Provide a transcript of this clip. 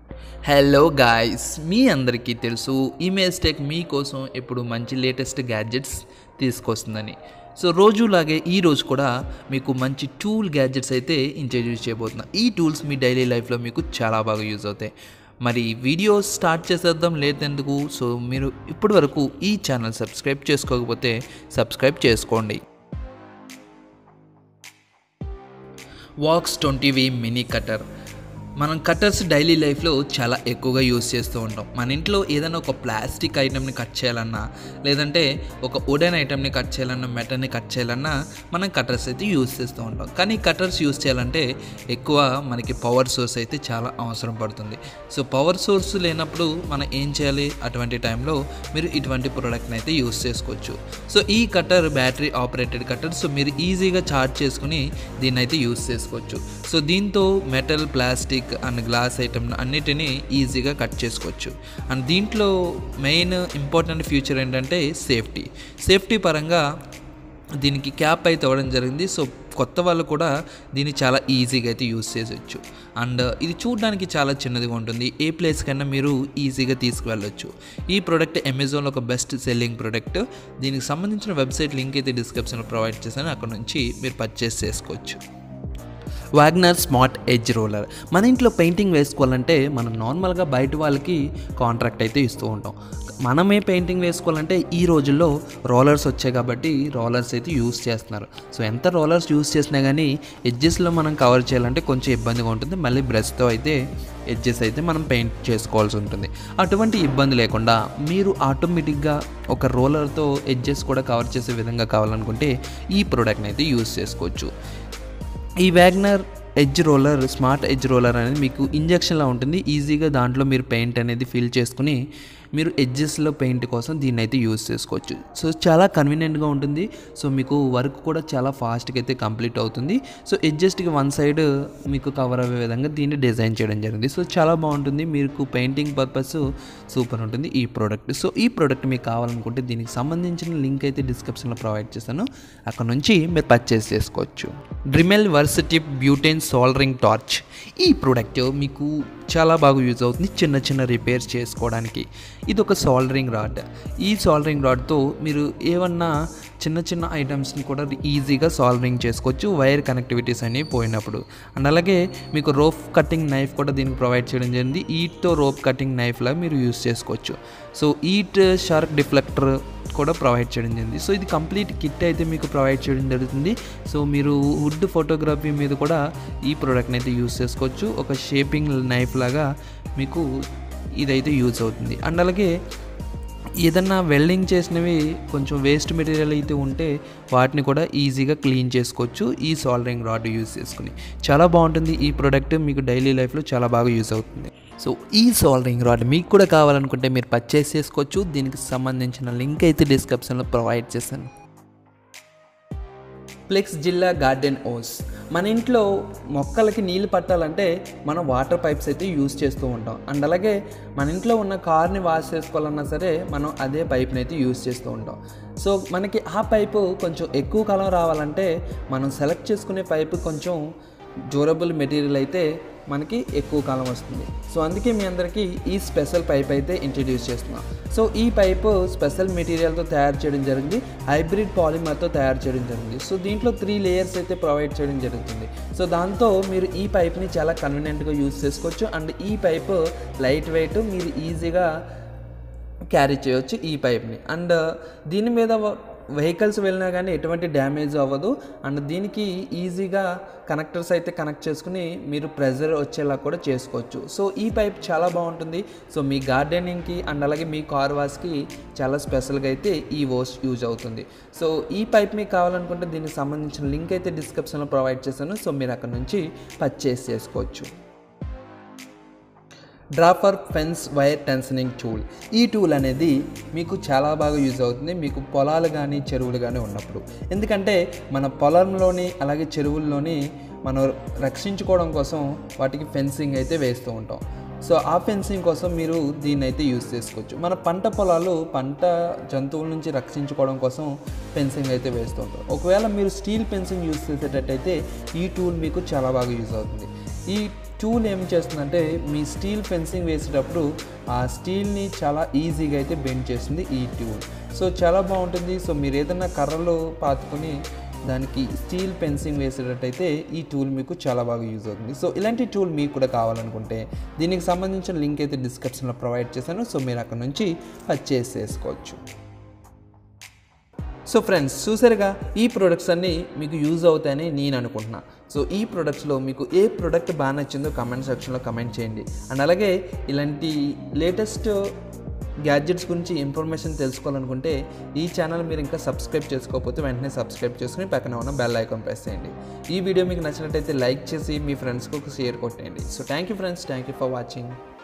hello guys మీ అందరికీ తెలుసు image tech మీకోసం ఇప్పుడు మంచి లేటెస్ట్ గ్యాడ్జెట్స్ తీసుకొస్తుందని సో రోజులాగే ఈ రోజు కూడా మీకు మంచి టూల్ గ్యాడ్జెట్స్ అయితే ఇంట్రడ్యూస్ చేయబోతున్నా ఈ టూల్స్ మీ డైలీ లైఫ్లో మీకు చాలా బాగా యూజ్ అవుతాయి మరి వీడియో స్టార్ట్ చేసేద్దాం లేదెందుకు సో మీరు ఇప్పటి వరకు ఈ ఛానల్ సబ్స్క్రైబ్ చేసుకోకపోతే సబ్స్క్రైబ్ చేసుకోండి Vox twenty V mini cutter మనం కట్టర్స్ డైలీ లైఫ్లో చాలా ఎక్కువగా యూస్ చేస్తూ ఉంటాం మన ఇంట్లో ఏదైనా ఒక ప్లాస్టిక్ ఐటెంని కట్ చేయాలన్నా లేదంటే ఒక వుడెన్ ఐటెంని కట్ చేయాలన్నా మెటల్ని కట్ చేయాలన్నా మనం కట్టర్స్ అయితే యూస్ చేస్తూ ఉంటాం కానీ కట్టర్స్ యూస్ చేయాలంటే ఎక్కువ మనకి పవర్ సోర్స్ అయితే చాలా అవసరం పడుతుంది సో పవర్ సోర్స్ లేనప్పుడు మనం ఏం చేయాలి అటువంటి టైంలో మీరు ఇటువంటి ప్రోడక్ట్ని అయితే యూస్ చేసుకోవచ్చు సో ఈ cutter battery operated cutter so మీరు ఈజీగా ఛార్జ్ చేసుకుని దీన్ని అయితే యూస్ చేసుకోవచ్చు సో దీంతో metal plastic and glass item అన్నిటినీ ఈజీగా కట్ చేసుకోవచ్చు అండ్ దీంట్లో మెయిన్ ఇంపార్టెంట్ ఫ్యూచర్ ఏంటంటే సేఫ్టీ సేఫ్టీ పరంగా దీనికి క్యాప్ అయితే ఇవ్వడం జరిగింది సో కొత్త వాళ్ళు కూడా దీన్ని చాలా ఈజీగా అయితే యూస్ చేసొచ్చు అండ్ ఇది చూడడానికి చాలా చిన్నదిగా ఉంటుంది ఏ ప్లేస్ కన్నా మీరు ఈజీగా తీసుకువెళ్ళొచ్చు ఈ ప్రోడక్ట్ అమెజాన్లో ఒక బెస్ట్ సెల్లింగ్ ప్రోడక్ట్ దీనికి సంబంధించిన వెబ్సైట్ లింక్ అయితే డిస్క్రిప్షన్లో ప్రొవైడ్ చేశాను అక్కడ నుంచి మీరు పర్చేస్ చేసుకోవచ్చు వాగ్నర్ స్మార్ట్ ఎడ్జ్ రోలర్ మన ఇంట్లో పెయింటింగ్ వేసుకోవాలంటే మనం నార్మల్గా బయట వాళ్ళకి కాంట్రాక్ట్ అయితే ఇస్తూ ఉంటాం మనమే పెయింటింగ్ వేసుకోవాలంటే ఈ రోజుల్లో రోలర్స్ వచ్చాయి కాబట్టి రోలర్స్ అయితే యూస్ చేస్తున్నారు సో ఎంత రోలర్స్ యూస్ చేసినా కానీ ఎడ్జెస్లో మనం కవర్ చేయాలంటే కొంచెం ఇబ్బందిగా ఉంటుంది మళ్ళీ బ్రష్తో అయితే ఎడ్జెస్ అయితే మనం పెయింట్ చేసుకోవాల్సి ఉంటుంది అటువంటి ఇబ్బంది లేకుండా మీరు ఆటోమేటిక్గా ఒక రోలర్తో ఎడ్జెస్ కూడా కవర్ చేసే విధంగా కావాలనుకుంటే ఈ ప్రోడక్ట్ని అయితే యూస్ చేసుకోవచ్చు ఈ Wagner edge roller smart edge roller అనేది మీకు ఇంజక్షన్లా ఉంటుంది ఈజీగా దాంట్లో మీరు పెయింట్ అనేది ఫిల్ చేసుకుని మీరు ఎడ్జెస్లో పెయింట్ కోసం దీన్ని అయితే యూస్ చేసుకోవచ్చు సో చాలా కన్వీనియంట్గా ఉంటుంది సో మీకు వర్క్ కూడా చాలా ఫాస్ట్గా అయితే కంప్లీట్ అవుతుంది సో ఎడ్జెస్ట్కి వన్ సైడ్ మీకు కవర్ అయ్యే విధంగా దీన్ని డిజైన్ చేయడం జరిగింది సో చాలా బాగుంటుంది మీకు పెయింటింగ్ పర్పస్ సూపర్ ఉంటుంది ఈ ప్రోడక్ట్ సో ఈ ప్రోడక్ట్ మీకు కావాలనుకుంటే దీనికి సంబంధించిన లింక్ అయితే డిస్క్రిప్షన్లో ప్రొవైడ్ చేశాను అక్కడ నుంచి మీరు పర్చేస్ చేసుకోవచ్చు Dremel Versatip butane soldering torch ఈ ప్రోడక్ట్ మీకు చాలా బాగా యూజ్ అవుతుంది చిన్న చిన్న రిపేర్స్ చేసుకోవడానికి ఇది ఒక సాల్డరింగ్ రాడ్ ఈ సాల్డరింగ్ రాడ్తో మీరు ఏమన్నా చిన్న చిన్న ఐటమ్స్ని కూడా ఈజీగా సాల్డరింగ్ చేసుకోవచ్చు వైర్ కనెక్టివిటీస్ అనేవి పోయినప్పుడు అండ్ అలాగే మీకు రోప్ కటింగ్ నైఫ్ కూడా దీనికి ప్రొవైడ్ చేయడం జరిగింది ఈట్తో రోప్ కటింగ్ నైఫ్ లాగా మీరు యూస్ చేసుకోవచ్చు సో ఈట్ షార్క్ డిఫ్లెక్టర్ కూడా ప్రొవైడ్ చేయడం జరిగింది సో ఇది కంప్లీట్ కిట్ అయితే మీకు ప్రొవైడ్ చేయడం జరుగుతుంది సో మీరు వుడ్ ఫోటోగ్రఫీ మీద కూడా ఈ ప్రోడక్ట్ని అయితే యూస్ చేసుకోవచ్చు ఒక షేపింగ్ నైఫ్ లాగా మీకు ఇదైతే యూజ్ అవుతుంది అండ్ అలాగే ఏదన్నా వెల్డింగ్ చేసినవి కొంచెం వేస్ట్ మెటీరియల్ అయితే ఉంటే వాటిని కూడా ఈజీగా క్లీన్ చేసుకోవచ్చు ఈ సాల్డరింగ్ రాడ్ యూజ్ చేసుకుని చాలా బాగుంటుంది ఈ ప్రోడక్ట్ మీకు డైలీ లైఫ్లో చాలా బాగా యూజ్ అవుతుంది సో ఈ సాల్డరింగ్ రాడ్ మీకు కూడా కావాలనుకుంటే మీరు పర్చేస్ చేసుకోవచ్చు దీనికి సంబంధించిన లింక్ అయితే డిస్క్రిప్షన్లో ప్రొవైడ్ చేశాను ఫ్లెక్స్ జిల్లా గార్డెన్ ఓస్ మన ఇంట్లో మొక్కలకి నీళ్ళు పట్టాలంటే మనం వాటర్ పైప్స్ అయితే యూస్ చేస్తూ ఉంటాం అండ్ అలాగే మన ఇంట్లో ఉన్న కార్ని వాష్ చేసుకోవాలన్నా సరే మనం అదే పైప్ని అయితే యూస్ చేస్తూ ఉంటాం సో మనకి ఆ పైపు కొంచెం ఎక్కువ కాలం రావాలంటే మనం సెలెక్ట్ చేసుకునే పైపు కొంచెం డ్యూరబుల్ మెటీరియల్ అయితే మనకి ఎక్కువ కాలం వస్తుంది సో అందుకే మీ అందరికీ ఈ స్పెషల్ పైప్ అయితే ఇంట్రడ్యూస్ చేస్తున్నాం సో ఈ పైపు స్పెషల్ మెటీరియల్తో తయారు చేయడం జరిగింది హైబ్రిడ్ పాలిమర్తో తయారు చేయడం జరిగింది సో దీంట్లో త్రీ లేయర్స్ అయితే ప్రొవైడ్ చేయడం జరుగుతుంది సో దాంతో మీరు ఈ పైప్ని చాలా కన్వీనియంట్గా యూస్ చేసుకోవచ్చు అండ్ ఈ పైపు లైట్ వెయిట్ మీరు ఈజీగా క్యారీ చేయవచ్చు ఈ పైప్ని అండ్ దీని మీద వెహికల్స్ వెళ్ళినా కానీ ఎటువంటి డ్యామేజ్ అవ్వదు అండ్ దీనికి ఈజీగా కనెక్టర్స్ అయితే కనెక్ట్ చేసుకుని మీరు ప్రెజర్ వచ్చేలా కూడా చేసుకోవచ్చు సో ఈ పైప్ చాలా బాగుంటుంది సో మీ గార్డెనింగ్కి అండ్ అలాగే మీ కార్ వాష్కి చాలా స్పెషల్గా అయితే ఈ వాష్ యూజ్ అవుతుంది సో ఈ పైప్ మీకు కావాలనుకుంటే దీనికి సంబంధించిన లింక్ అయితే డిస్క్రిప్షన్లో ప్రొవైడ్ చేశాను సో మీరు అక్కడ నుంచి పర్చేస్ చేసుకోవచ్చు Draper fence wire tensioning tool ఈ టూల్ అనేది మీకు చాలా బాగా యూజ్ అవుతుంది మీకు పొలాలు కానీ చెరువులు కానీ ఉన్నప్పుడు ఎందుకంటే మన పొలంలోని అలాగే చెరువుల్లోని మనం రక్షించుకోవడం కోసం వాటికి ఫెన్సింగ్ అయితే వేస్తూ ఉంటాం సో ఆ ఫెన్సింగ్ కోసం మీరు దీన్ని అయితే యూజ్ చేసుకోవచ్చు మన పంట పొలాలు పంట జంతువుల నుంచి రక్షించుకోవడం కోసం ఫెన్సింగ్ అయితే వేస్తూ ఉంటారు ఒకవేళ మీరు స్టీల్ ఫెన్సింగ్ యూజ్ చేసేటట్టయితే ఈ టూల్ మీకు చాలా బాగా యూజ్ అవుతుంది ఈ టూల్ ఏం చేస్తుందంటే మీ స్టీల్ ఫెన్సింగ్ వేసేటప్పుడు ఆ స్టీల్ని చాలా ఈజీగా అయితే బెండ్ చేస్తుంది ఈ టూల్ సో చాలా బాగుంటుంది సో మీరు ఏదైనా కర్రలో పాతుకొని దానికి స్టీల్ ఫెన్సింగ్ వేసేటట్టయితే ఈ టూల్ మీకు చాలా బాగా యూజ్ అవుతుంది సో ఇలాంటి టూల్ మీకు కూడా కావాలనుకుంటే దీనికి సంబంధించిన లింక్ అయితే డిస్క్రిప్షన్లో ప్రొవైడ్ చేశాను సో మీరు అక్కడ నుంచి పర్చేస్ చేసుకోవచ్చు సో ఫ్రెండ్స్ చూసారుగా ఈ ప్రొడక్ట్స్ అన్నీ మీకు యూజ్ అవుతాయని నేను అనుకుంటున్నా సో ఈ ప్రొడక్ట్స్లో మీకు ఏ ప్రొడక్ట్ బాగా నచ్చిందో కమెంట్ సెక్షన్లో కమెంట్ చేయండి అండ్ అలాగే ఇలాంటి లేటెస్ట్ గ్యాడ్జెట్స్ గురించి ఇన్ఫర్మేషన్ తెలుసుకోవాలనుకుంటే ఈ ఛానల్ మీరు ఇంకా సబ్స్క్రైబ్ చేసుకోకపోతే వెంటనే సబ్స్క్రైబ్ చేసుకుని పక్కన ఉన్న బెల్ ఐకాన్ ప్రెస్ చేయండి ఈ వీడియో మీకు నచ్చినట్టయితే లైక్ చేసి మీ ఫ్రెండ్స్కి ఒక షేర్ కొట్టేయండి so thank you friends thank you for watching